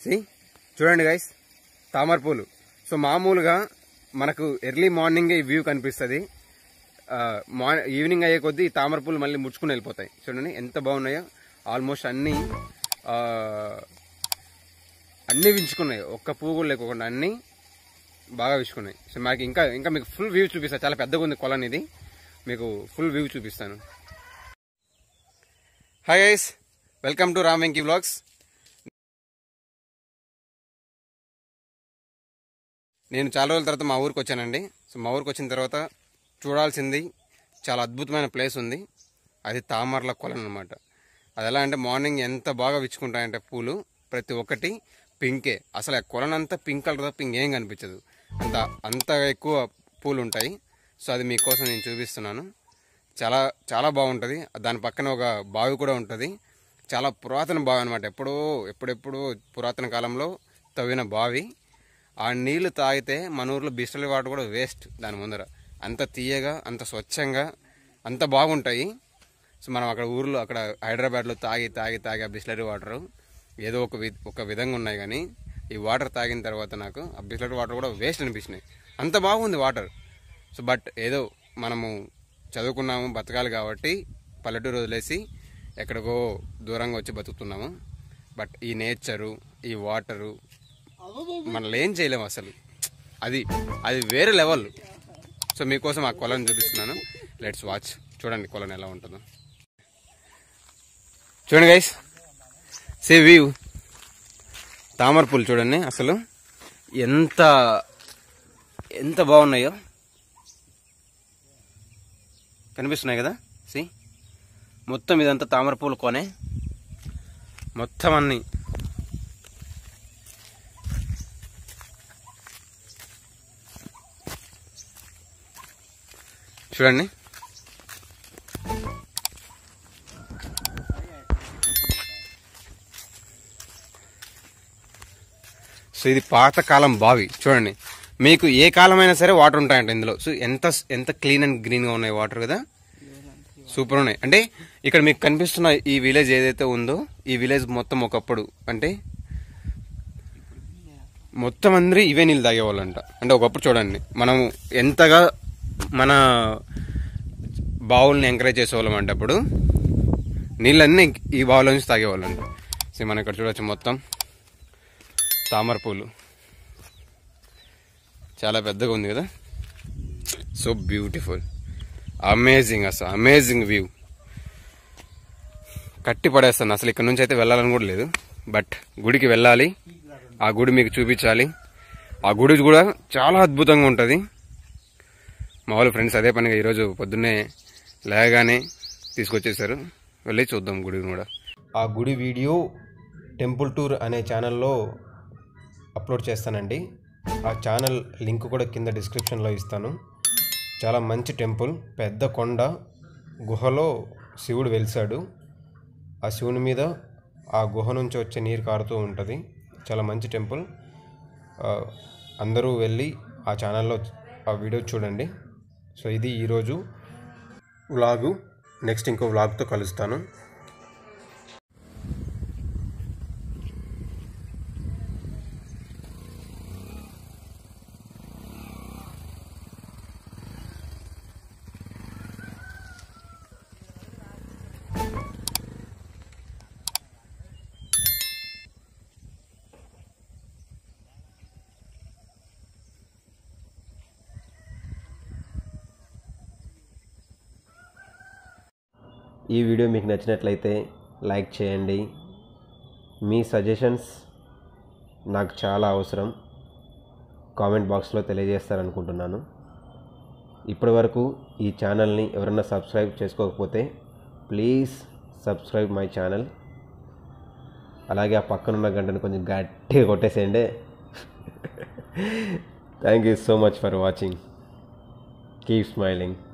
C చూడండి guys తామర పూలు సో మామూలుగా మనకు ఎర్లీ మార్నింగ్ ఈ వ్యూ కనిపిస్తుంది మార్ ఈవినింగ్ అయ్యే కొద్దీ ఈ తామర పూలు మళ్ళీ ముడుచుకుని వెళ్ళిపోతాయి చూడండి ఎంత బాగున్నాయో ఆల్మోస్ట్ అన్నీ ఆ, అన్నీ వించుకున్నాయి ఒక్క పువ్వు కూడా లేకుండా అన్నీ బాగా విచ్చుకున్నాయి సో మాకు ఇంకా ఇంకా మీకు ఫుల్ వ్యూ చూపిస్తాను చాలా పెద్దగా ఉంది కొలను ఇది మీకు ఫుల్ వ్యూ చూపిస్తాను hi guys welcome to Ram Venky vlogs నేను చాలా రోజుల తర్వాత మా ఊరికి వచ్చానండి సో మా ఊరికి వచ్చిన తర్వాత చూడాల్సింది చాలా అద్భుతమైన ప్లేస్ ఉంది అది తామర్ల కొలను అనమాట అది ఎలా అంటే మార్నింగ్ ఎంత బాగా విచ్చుకుంటాయంటే పూలు ప్రతి ఒక్కటి పింకే అసలు ఆ కొలనంతా పింక్ కలర్ తప్ప ఇంకేం కనిపించదు అంత అంత ఎక్కువ పూలు ఉంటాయి సో అది మీకోసం నేను చూపిస్తున్నాను చాలా చాలా బాగుంటుంది దాని పక్కన ఒక బావి కూడా ఉంటుంది చాలా పురాతన బావి అనమాట ఎప్పుడో ఎప్పుడెప్పుడు పురాతన కాలంలో తవ్విన బావి ఆ నీళ్లు తాగితే మన ఊర్లో బిస్టల్ వాటర్ కూడా వేస్ట్ దాని ముందర అంత తీయగా అంత స్వచ్ఛంగా అంత బాగుంటాయి సో మనం అక్కడ ఊర్లో అక్కడ హైదరాబాద్లో తాగి తాగి తాగి ఆ బిస్లరీ వాటర్ ఏదో ఒక వి ఒక విధంగా ఉన్నాయి కానీ ఈ వాటర్ తాగిన తర్వాత నాకు ఆ బిస్లరీ వాటర్ కూడా వేస్ట్ అనిపించినాయి అంత బాగుంది వాటర్ సో బట్ ఏదో మనము చదువుకున్నాము బతకాలి కాబట్టి పల్లెటూరు వదిలేసి ఎక్కడికో దూరంగా వచ్చి బతుకుతున్నాము బట్ ఈ నేచరు ఈ వాటరు మనల్ని ఏం చేయలేము అసలు అది అది వేరే లెవెల్ సో మీకోసం ఆ కొలను చూపిస్తున్నాను లెట్స్ వాచ్ చూడండి కొలను ఎలా ఉంటుందో చూడండి గైస్ సే వ్యూ తామర పూలు చూడండి అసలు ఎంత ఎంత బాగున్నాయో కనిపిస్తున్నాయి కదా సి మొత్తం ఇదంతా తామర పూలు కొనే మొత్తం అన్నీ చూడండి సో ఇది పాతకాలం బావి చూడండి మీకు ఏ కాలమైనా సరే వాటర్ ఉంటాయంట ఇందులో సో ఎంత ఎంత క్లీన్ అండ్ గ్రీన్గా ఉన్నాయి వాటర్ కదా సూపర్ ఉన్నాయి అంటే ఇక్కడ మీకు కనిపిస్తున్న ఈ విలేజ్ ఏదైతే ఉందో ఈ విలేజ్ మొత్తం ఒకప్పుడు అంటే మొత్తం అందరూ ఇవే నీళ్ళు తాగేవాళ్ళంట అంటే ఒకప్పుడు చూడండి మనం ఎంతగా మన బావుల్ని ఎంకరేజ్ చేసేవాళ్ళం అంటే అప్పుడు నీళ్ళన్నీ ఈ బావుల నుంచి తాగేవాళ్ళంట సో మనం ఇక్కడ చూడొచ్చు మొత్తం తామర పూలు చాలా పెద్దగా ఉంది కదా సో బ్యూటిఫుల్ అమేజింగ్ అసలు అమేజింగ్ వ్యూ కట్టి పడేస్తాను అసలు ఇక్కడ నుంచి అయితే వెళ్ళాలని కూడా లేదు బట్ గుడికి వెళ్ళాలి ఆ గుడి మీకు చూపించాలి ఆ గుడి కూడా చాలా అద్భుతంగా ఉంటుంది మా వాళ్ళ ఫ్రెండ్స్ అదే పనిగా ఈరోజు పొద్దున్నే లేగానే తీసుకొచ్చేసారు వెళ్ళి చూద్దాం గుడిని కూడా ఆ గుడి వీడియో టెంపుల్ టూర్ అనే ఛానల్లో అప్లోడ్ చేస్తానండి ఆ ఛానల్ లింక్ కూడా కింద డిస్క్రిప్షన్లో ఇస్తాను చాలా మంచి టెంపుల్ పెద్ద కొండ గుహలో శివుడు వెలిసాడు ఆ శివుని మీద ఆ గుహ నుంచి వచ్చే నీరు కారుతూ ఉంటుంది చాలా మంచి టెంపుల్ ఆ, అందరూ వెళ్ళి ఆ ఛానల్లో ఆ వీడియో చూడండి సో ఇది ఈరోజు వ్లాగు నెక్స్ట్ ఇంకో వ్లాగ్తో కలుస్తాను ఈ వీడియో మీకు నచ్చినట్లయితే లైక్ చేయండి మీ సజెషన్స్ నాకు చాలా అవసరం కామెంట్ బాక్స్లో తెలియజేస్తారనుకుంటున్నాను ఇప్పటివరకు ఈ ఛానల్ని ఎవరైనా సబ్స్క్రైబ్ చేసుకోకపోతే ప్లీజ్ సబ్స్క్రైబ్ మై ఛానల్ అలాగే ఆ పక్కనున్న గంటను కొంచెం గట్టిగా కొట్టేసేయండి thank you so much for watching keep smiling